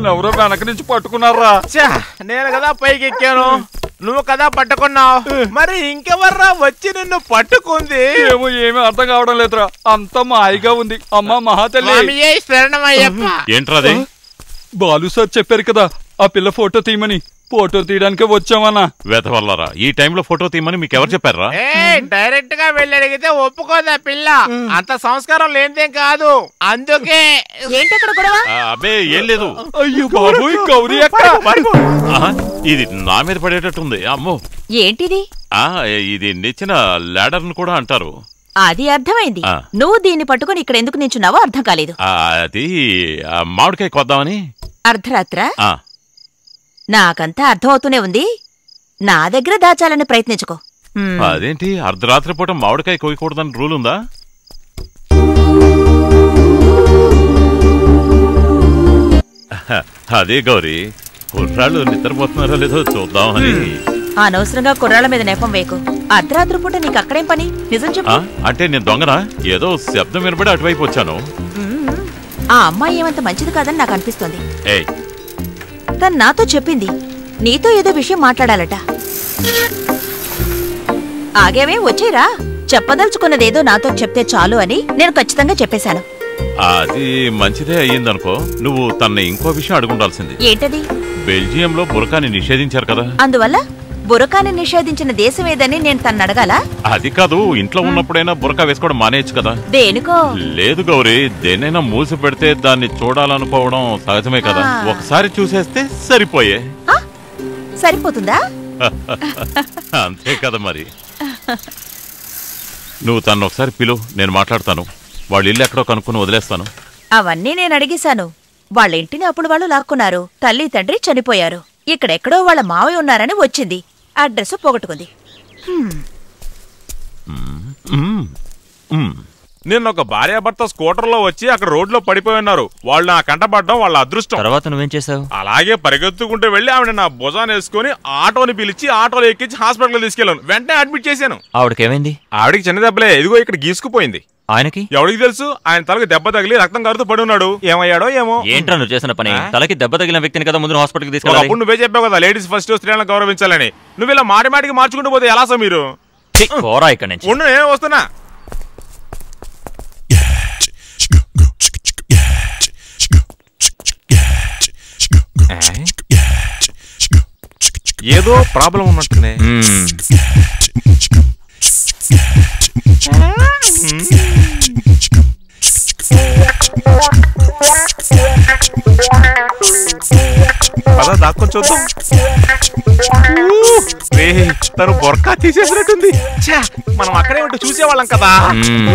నన్ను ఎవరో వెనక నుంచి పట్టుకున్నారా ఛా, నేను కదా పైకి ఎక్కాను నువ్వు కదా పట్టుకున్నావు మరి ఇంకెవర్రా వచ్చి నిన్ను పట్టుకుంది ఏమో ఏమీ అర్థం కావడం లేదురా అంత మాయగా ఉంది అమ్మా మహాతల్లి స్వామియే శరణమయ్యప్ప ఏంట్రాది బాలు సార్ చెప్పారు కదా ఆ పిల్ల ఫోటో తీయమని ఫోటో తీయడానికే వచ్చామన్నా వెతవల్లరా ఈ టైంలో ఫోటో తీయమని మీకు ఎవరు చెప్పారా ఏ డైరెక్ట్ గా వెళ్ళి అడిగితే ఒప్పుకోదా పిల్ల అంత సంస్కారం లేనిదేం కాదు అందుకే ఏంటి అక్కడ గొడవ ఆ, అబ్బే ఏం లేదు అయ్యో బాబు గౌరీ అక్క ఆహా, ఇది నా మీద పడేటట్టుంది అమ్మో ఏంటిది ఆ ఇది నిచ్చిన ల్యాడర్ను కూడా అంటారు అది అర్థమైంది ఆ. నువ్వు దీన్ని పట్టుకుని ఇక్కడ ఎందుకు నించున్నావో అర్థం కాలేదు ఆ, అది ఆ, మామిడికాయ కొద్దామని అర్ధరాత్ర ఆ, నాకంతా అర్థమవుతూనే ఉంది నా దగ్గర దాచాలని ప్రయత్నించుకో హ్మ్. అదేంటి అర్ధరాత్రి పూట మామిడికాయ కోయకూడదని రూల్ ఉందా హ, అదే గౌరీ కుర్రాళ్ళు నిద్రపోతున్నారో లేదో చూద్దామని అనవసరంగా కుర్రాళ్ళ మీద నెపం వేకు అర్ధరాత్రి పూట నీకు అక్కడేం పని నిజం ఆ, చెప్పు అంటే నేను దొంగనా ఏదో శబ్దం వినబడి అటువైపు వచ్చాను మ్మ్. ఆ అమ్మాయి ఏమంత మంచిది కాదని నాకు అనిపిస్తోంది ఏయ్ తను నాతో చెప్పింది నీతో ఏదో విషయం మాట్లాడాలట ఆగేవే వచ్చేరా చెప్పదలుచుకున్నదేదో నాతో చెప్తే చాలు అని నేను ఖచ్చితంగా చెప్పేశాను అది మంచిదే అయ్యిందనుకో నువ్వు తన్ని ఇంకో విషయం అడుగుండాల్సింది ఏంటది బెల్జియంలో బురకాని నిషేధించారు కదా అందువల్ల బురకాన్ని నిషేధించిన దేశం ఏదని నేను తను అడగాల అది కాదు ఇంట్లో ఉన్నప్పుడైనా బురకా వేసుకోవడం మానేయచ్చు కదా దేనికో లేదు గౌరీ దేనైనా మూసి పెడితే దాన్ని చూడాలనుకోవడం సహజమే కదా ఆ. ఒకసారి చూసేస్తే సరిపోయే ఆ? సరిపోతుందా అంతే కదా మరి నువ్వు తను ఒకసారి పిలు నేను మాట్లాడతాను వాళ్ళ ఇల్లు ఎక్కడో కనుక్కుని వదిలేస్తాను అవన్నీ నేను అడిగేశాను వాళ్ళ ఇంటిని అప్పుడు వాళ్ళు లాక్కున్నారు తల్లి తండ్రి చనిపోయారు ఇక్కడెక్కడో వాళ్ళ మావయ్య ఉన్నారని వచ్చింది అడ్రస్ పోగొట్టుకుంది హ్మ్. మ్మ్. మ్మ్. నిన్న ఒక భార్యాభర్త స్కూటర్ లో వచ్చి అక్కడ రోడ్ లో పడిపోయి ఉన్నారు వాళ్ళు నా కంటపడడం వాళ్ళ అదృష్టం తర్వాత నువ్వేం చేసావు అలాగే పరిగెత్తుకుంటూ వెళ్ళి ఆవిడ నా భుజాన్ని వేసుకుని ఆటోని పిలిచి ఆటోలో ఎక్కించి హాస్పిటల్ తీసుకెళ్ళాను వెంటనే అడ్మిట్ చేశాను ఆవిడకేమైంది ఆవిడకి చిన్న దెబ్బలే ఇదిగో ఇక్కడ గీసుకుపోయింది ఆయనకి ఎవరికి తెలుసు ఆయన తలకు దెబ్బ తగిలి రక్తం కారుతూ పడి ఉన్నాడు ఏమయ్యాడో ఏమో ఏంట్రా నువ్వు చేసిన పని ఆ? తలకి దెబ్బ తగిలిన వ్యక్తిని కదా ముందు హాస్పిటల్కి ఒకప్పుడు తీసుకెళ్ళాలి నువ్వే చెప్పావు కదా లేడీస్ ఫస్ట్ స్త్రీలను గౌరవించాలని నువ్వు ఇలా మాటి మాటికి మార్చుకుంటూ పోతే ఎలా సార్ మీరు ఛీ, పోరా ఇక్కడి నుంచి ఉండు నేను వస్తున్నా ఏదో ప్రాబ్లం ఉన్నట్టునే మ్మ్. పద దాక్కొని చూద్దాం ఊ, రే, తను బొర్కా తీసేసినట్టుంది ఛా, మనం అక్కడే ఉంటూ చూసేవాళ్ళం కదా మ్మ్.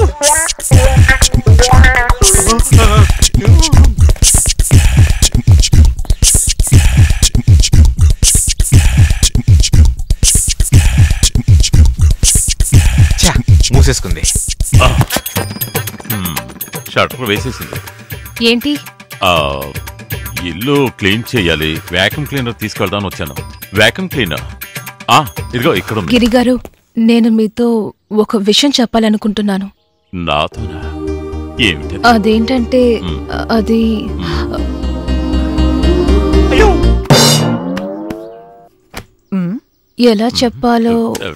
ఛా, మూసేసుకుంది మ్మ్. షట్టర్ వేసేసింది ఏంటి ఆ, ఇల్లు క్లీన్ చేయాలి వ్యాక్యూమ్ క్లీనర్ తీసుకెళ్దామని వచ్చాను వ్యాక్యూమ్ క్లీనర్ ఆ ఇదిగో ఇక్కడ ఉంది గిరి గారు నేను మీతో ఒక విషయం చెప్పాలనుకుంటున్నాను నాతోనా ఏమిటి అదేంటంటే మ్. అది మ్మ్. ఎలా చెప్పాలో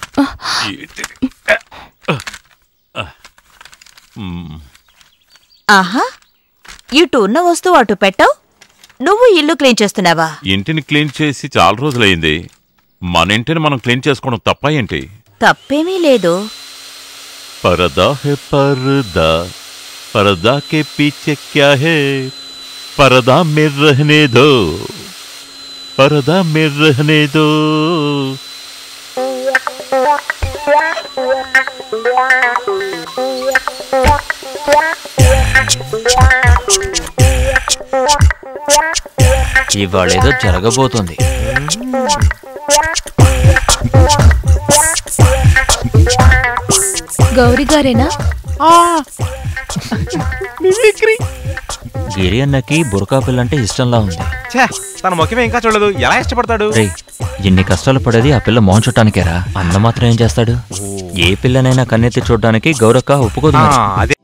మ్మ్. ఆహా ఇటు ఉన్న వస్తువు అటు పెట్టవు నువ్వు ఇల్లు క్లీన్ చేస్తున్నావా ఇంటిని క్లీన్ చేసి చాలా రోజులైంది మన ఇంటిని మనం క్లీన్ చేసుకోవడం తప్ప ఏంటి తప్పేమీ లేదు पर्दा है पर्दा पर्दा के पीछे क्या है पर्दा में रहने दो पर्दा में रहने दो ఇవాళేదో జరగబోతోంది గౌరీ గారేనా గిరి అన్నకి బురకా పిల్లంటే ఇష్టంలా ఉంది ఛే, తన ముఖమే ఇంకా చూడలేదు ఎలా ఇష్టపడతాడు రేయ్ ఇన్ని కష్టాలు పడేది ఆ పిల్ల మొహం చుట్టానికేరా అన్న మాత్రం ఏం చేస్తాడు ఏ పిల్లనైనా కన్నెత్తి చూడడానికి గౌరక్క ఒప్పుకోదు ఆ, మరి. అదే